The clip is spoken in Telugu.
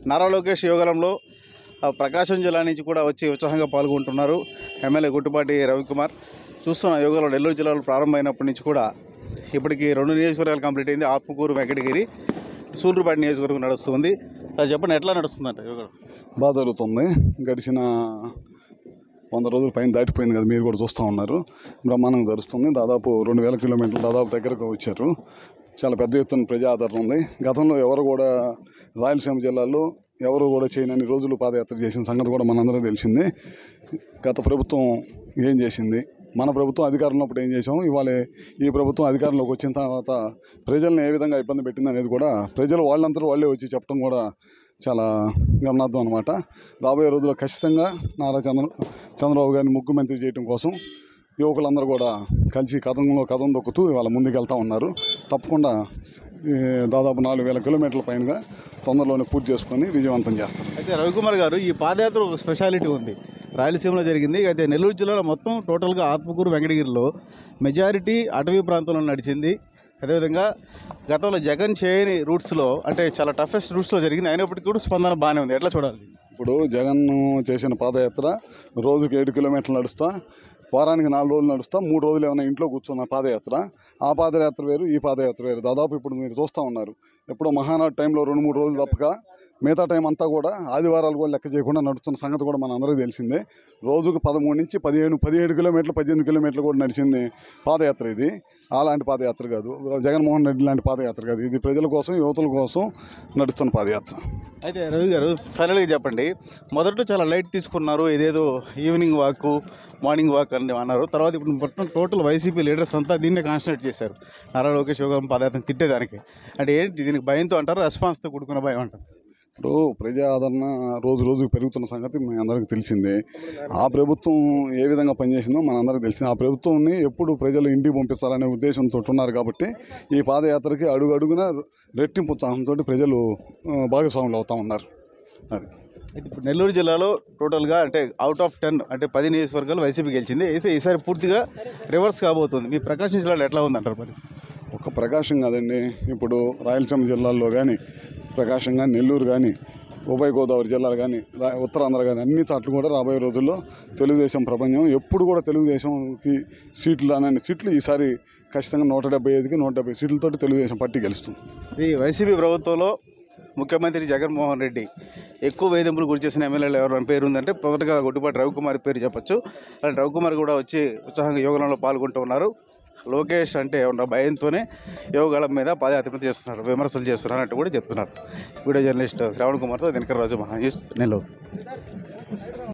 నారా లోకేష్ యోగలంలో ఆ, ప్రకాశం జిల్లా నుంచి కూడా వచ్చి ఉత్సాహంగా పాల్గొంటున్నారు ఎమ్మెల్యే గుట్టుపాటి రవికుమార్ చూస్తున్న యోగంలో నెల్లూరు జిల్లాలో ప్రారంభమైనప్పటి నుంచి కూడా ఇప్పటికి రెండు నియోజకవర్గాలు కంప్లీట్ అయింది ఆత్మకూరు వెంకటగిరి సూళ్ళూరుపేట నియోజకవర్గం నడుస్తుంది సార్ చెప్పండి ఎట్లా నడుస్తుందంట యోగం బాగా జరుగుతుంది గడిచిన వంద రోజుల పైన దాటిపోయింది కదా మీరు కూడా చూస్తూ ఉన్నారు బ్రహ్మాండంగా జరుగుతుంది దాదాపు రెండు వేల కిలోమీటర్లు దాదాపు దగ్గరకు వచ్చారు చాలా పెద్ద ఎత్తున ప్రజా ఆదరణ ఉంది గతంలో ఎవరు కూడా రాయలసీమ జిల్లాలో ఎవరు కూడా చేయనన్ని రోజులు పాదయాత్ర చేసిన సంగతి కూడా మనందరికీ తెలిసిందే గత ప్రభుత్వం ఏం చేసింది మన ప్రభుత్వం అధికారంలో ఉన్నప్పుడు ఏం చేసాం ఇవాళ ఈ ప్రభుత్వం అధికారంలోకి వచ్చిన తర్వాత ప్రజల్ని ఏ విధంగా ఇబ్బంది పెట్టింది అనేది కూడా ప్రజలు వాళ్ళంతా వాళ్ళే వచ్చి చెప్పడం కూడా చాలా గమనార్థం అనమాట రాబోయే రోజుల్లో ఖచ్చితంగా నారా చంద్ర చంద్రబాబు గారిని ముఖ్యమంత్రి చేయడం కోసం యువకులందరూ కూడా కలిసి కథంలో కథం దొక్కుతూ ఇవాళ ముందుకెళ్తా ఉన్నారు తప్పకుండా ఈ దాదాపు నాలుగు వేల కిలోమీటర్ల పైనగా తొందరలోనే పూర్తి చేసుకొని విజయవంతం చేస్తారు అయితే రవికుమార్ గారు ఈ పాదయాత్ర ఒక స్పెషాలిటీ ఉంది రాయలసీమలో జరిగింది అయితే నెల్లూరు జిల్లాలో మొత్తం టోటల్గా ఆత్మకూరు వెంకటగిరిలో మెజారిటీ అటవీ ప్రాంతంలో నడిచింది అదేవిధంగా గతంలో జగన్ చేయని రూట్స్లో అంటే చాలా టఫెస్ట్ రూట్స్లో జరిగింది అయినప్పటికీ కూడా స్పందన బాగానే ఉంది ఎట్లా చూడాలి ఇప్పుడు జగన్ చేసిన పాదయాత్ర రోజుకి ఏడు కిలోమీటర్లు నడుస్తా వారానికి నాలుగు రోజులు నడుస్తా మూడు రోజులు ఏమైనా ఇంట్లో కూర్చున్న పాదయాత్ర ఆ పాదయాత్ర వేరు ఈ పాదయాత్ర వేరు దాదాపు ఇప్పుడు మీరు చూస్తూ ఉన్నారు ఎప్పుడో మహానాడు టైంలో రెండు మూడు రోజులు తప్పక మిగతా టైం అంతా కూడా ఆదివారాలు కూడా లెక్క చేయకుండా నడుస్తున్న సంగతి కూడా మన అందరికీ తెలిసిందే రోజుకు పదమూడు నుంచి పదిహేను పదిహేడు కిలోమీటర్లు పద్దెనిమిది కిలోమీటర్లు కూడా నడిచింది పాదయాత్ర ఇది అలాంటి పాదయాత్ర కాదు జగన్మోహన్ రెడ్డి లాంటి పాదయాత్ర కాదు ఇది ప్రజల కోసం యువతుల కోసం నడుస్తున్న పాదయాత్ర అయితే రవి గారు ఫైనల్గా చెప్పండి మొదట చాలా లైట్ తీసుకున్నారు ఇదేదో ఈవినింగ్ వాక్ మార్నింగ్ వాక్ అని అన్నారు తర్వాత ఇప్పుడు మొత్తం టోటల్ వైసీపీ లీడర్స్ అంతా దీన్నే కాన్సన్ట్రేట్ చేశారు నారా లోకేష్ యోగం పాదయాత్ర తిట్టేదానికి అంటే ఏంటి దీనికి భయంతో అంటారు రెస్పాన్స్తో కూడుకున్న భయం అంటారు ఇప్పుడు ప్రజా ఆదరణ రోజు రోజుకు పెరుగుతున్న సంగతి మీ అందరికీ తెలిసిందే ఆ ప్రభుత్వం ఏ విధంగా పనిచేసిందో మన అందరికీ తెలిసింది ఆ ప్రభుత్వాన్ని ఎప్పుడు ప్రజలు ఇంటికి పంపించాలనే ఉద్దేశంతో ఉన్నారు కాబట్టి ఈ పాదయాత్రకి అడుగు అడుగున రెట్టింపు ఉత్సాహంతో ప్రజలు ఆ, భాగస్వాములు అవుతా ఉన్నారు అది అయితే ఇప్పుడు నెల్లూరు జిల్లాలో టోటల్గా అంటే అవుట్ ఆఫ్ టెన్ అంటే పది నియోజకవర్గాలు వైసీపీ గెలిచింది అయితే ఈసారి పూర్తిగా రివర్స్ కాబోతుంది మీ ప్రకాశం జిల్లాలో ఎట్లా ఉందంటారు మరి ఒక్క ప్రకాశం కాదండి ఇప్పుడు రాయలసీమ జిల్లాల్లో కానీ ప్రకాశం కానీ నెల్లూరు కానీ ఉభయ గోదావరి జిల్లాలు కానీ రా- ఉత్తరాంధ్ర కానీ అన్ని చోట్ల కూడా రాబోయే రోజుల్లో తెలుగుదేశం ప్రపంచం ఎప్పుడు కూడా తెలుగుదేశంకి సీట్లు అనే సీట్లు ఈసారి ఖచ్చితంగా నూట డెబ్బై ఐదుకి నూట డెబ్బై సీట్లతోటి తెలుగుదేశం పార్టీ గెలుస్తుంది ఈ వైసీపీ ప్రభుత్వంలో ముఖ్యమంత్రి జగన్మోహన్ రెడ్డి ఎక్కువ వేధింపులు గురి చేసిన ఎమ్మెల్యేలు ఎవరు అని పేరు ఉందంటే మొదటగా గుడ్డిపాటి రవికుమార్ పేరు చెప్పొచ్చు అలాంటి రవికుమార్ కూడా వచ్చి ఉత్సాహంగా యోగంలో పాల్గొంటూ ఉన్నారు లోకేష్ అంటే ఉన్న భయంతోనే యోగాల మీద పాదయాత్ర చేస్తున్నారు విమర్శలు చేస్తున్నారు అన్నట్టు కూడా చెప్తున్నారు వీడియో జర్నలిస్ట్ శ్రావణ్ కుమార్తో దినకర్ రాజు మహా న్యూస్ నెల్లూరు